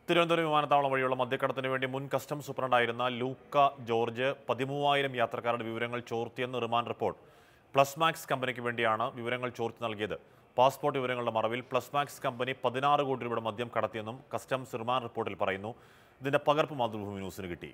തിരുവനന്തപുരം വിമാനത്താവളം വഴിയുള്ള മദ്യക്കടത്തിന് വേണ്ടി മുൻ കസ്റ്റംസ് സൂപ്രണ്ടായിരുന്ന ലൂക്ക ജോർജ് പതിമൂവായിരം യാത്രക്കാരുടെ വിവരങ്ങൾ ചോർത്തിയെന്ന് റിമാൻഡ് റിപ്പോർട്ട് പ്ലസ് മാക്സ് കമ്പനിക്ക് വേണ്ടിയാണ് വിവരങ്ങൾ ചോർത്തി നൽകിയത് പാസ്പോർട്ട് വിവരങ്ങളുടെ മറവിൽ പ്ലസ് മാക്സ് കമ്പനി പതിനാറ് കോടി രൂപയുടെ മദ്യം കടത്തിയെന്നും കസ്റ്റംസ് റിമാൻഡ് റിപ്പോർട്ടിൽ പറയുന്നു ഇതിന്റെ പകർപ്പ് മാതൃഭൂമി ന്യൂസിന് കിട്ടി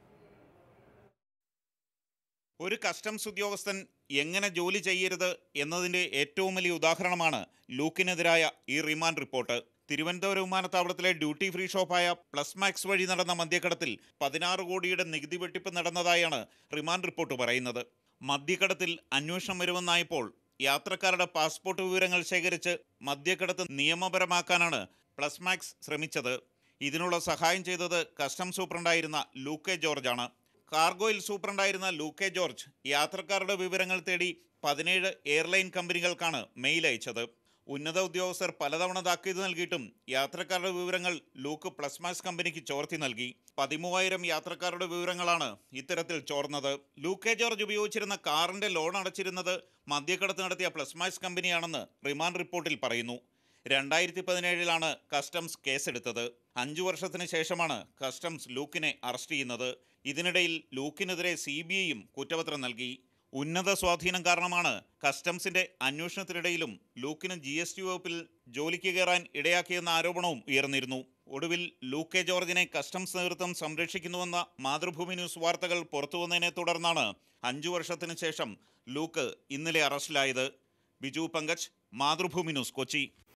ഒരു കസ്റ്റംസ് ഉദ്യോഗസ്ഥൻ എങ്ങനെ ജോലി ചെയ്യരുത് എന്നതിന്റെ ഏറ്റവും വലിയ ഉദാഹരണമാണ് ലൂക്കിനെതിരായ ഈ റിമാൻഡ് റിപ്പോർട്ട് തിരുവനന്തപുരം വിമാനത്താവളത്തിലെ ഡ്യൂട്ടി ഫ്രീ ഷോപ്പായ പ്ലസ് മാക്സ് വഴി നടന്ന മദ്യക്കടത്തിൽ പതിനാറ് കോടിയുടെ നികുതി വെട്ടിപ്പ് നടന്നതായാണ് റിമാൻഡ് റിപ്പോർട്ട് പറയുന്നത് മദ്യക്കടത്തിൽ അന്വേഷണം വരുമെന്നായപ്പോൾ യാത്രക്കാരുടെ പാസ്പോർട്ട് വിവരങ്ങൾ ശേഖരിച്ച് മദ്യക്കടത്ത് നിയമപരമാക്കാനാണ് പ്ലസ് മാക്സ് ശ്രമിച്ചത് ഇതിനുള്ള സഹായം ചെയ്തത് കസ്റ്റംസ് സൂപ്രണ്ടായിരുന്ന ലൂക്കെ ജോർജാണ് കാർഗോയിൽ സൂപ്രണ്ടായിരുന്ന ലൂക്കെ ജോർജ് യാത്രക്കാരുടെ വിവരങ്ങൾ തേടി പതിനേഴ് എയർലൈൻ കമ്പനികൾക്കാണ് മെയിൽ അയച്ചത് ഉന്നത ഉദ്യോഗസ്ഥർ പലതവണ താക്കീത് നൽകിയിട്ടും യാത്രക്കാരുടെ വിവരങ്ങൾ ലൂക്ക് പ്ലസ് മാക്സ് കമ്പനിക്ക് ചോർത്തി നൽകി പതിമൂവായിരം യാത്രക്കാരുടെ വിവരങ്ങളാണ് ഇത്തരത്തിൽ ചോർന്നത് ലൂക്കെ ജോർജ് ഉപയോഗിച്ചിരുന്ന കാറിന്റെ ലോൺ അടച്ചിരുന്നത് മദ്യക്കടത്ത് നടത്തിയ പ്ലസ് മാക്സ് കമ്പനിയാണെന്ന് റിമാൻഡ് റിപ്പോർട്ടിൽ പറയുന്നു രണ്ടായിരത്തി പതിനേഴിലാണ് കസ്റ്റംസ് കേസെടുത്തത് അഞ്ചു വർഷത്തിന് ശേഷമാണ് കസ്റ്റംസ് ലൂക്കിനെ അറസ്റ്റ് ചെയ്യുന്നത് ഇതിനിടയിൽ ലൂക്കിനെതിരെ സി ബി ഐയും കുറ്റപത്രം നൽകി ഉന്നത സ്വാധീനം കാരണമാണ് കസ്റ്റംസിന്റെ അന്വേഷണത്തിനിടയിലും ലൂക്കിന് ജി എസ് ടി വകുപ്പിൽ ജോലിക്ക് കയറാൻ ഇടയാക്കിയെന്ന ആരോപണവും ഉയർന്നിരുന്നു ഒടുവിൽ ലൂക്കെ ജോർജിനെ കസ്റ്റംസ് നേതൃത്വം സംരക്ഷിക്കുന്നുവെന്ന മാതൃഭൂമി ന്യൂസ് വാർത്തകൾ പുറത്തുവന്നതിനെ തുടർന്നാണ് അഞ്ചു വർഷത്തിന് ശേഷം ലൂക്ക് ഇന്നലെ അറസ്റ്റിലായത് ബിജു പങ്കജ് മാതൃഭൂമി ന്യൂസ് കൊച്ചി